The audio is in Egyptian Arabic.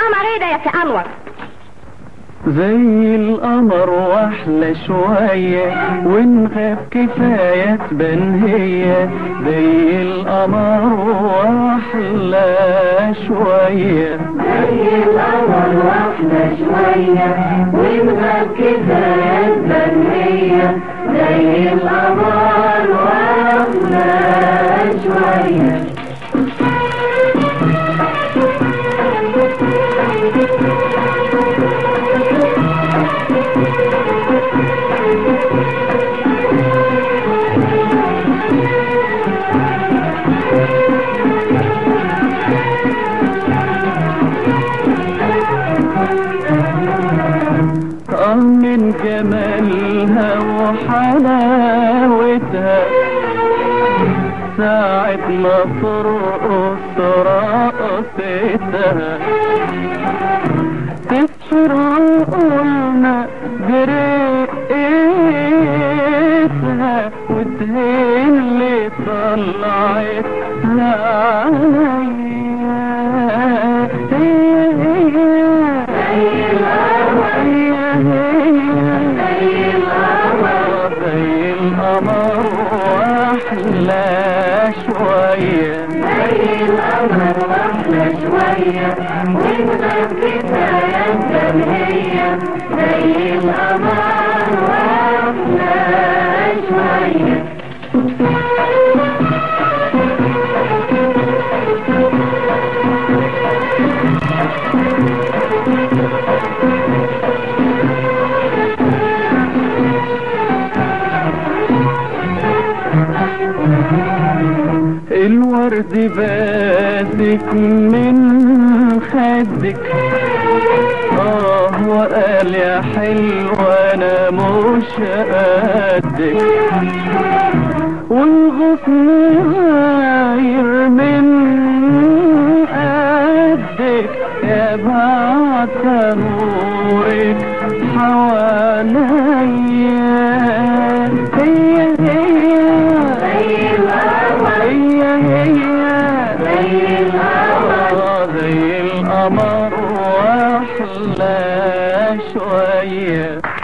قمر ايه ده يا سي انور زي القمر واحلى شوية ونغاب كفاية تبان هي زي القمر واحلى شوية زي القمر واحنا شوية ونغاب كفاية البنية زي القمر واحنا شوية آه من جمالها وحلاوتها ساعة ما ترقص رقصتها تسفر عقولنا برقتها وتهين اللي طلعت زي القمر واحلى شويه زي القمر واحنا شوية ونغاب كفاية البنية زي القمر واحنا شوية الورد باسك من خدك اه وقال يا حلوة انا مش قدك والغصن غاير من قدك يا بعد كانوا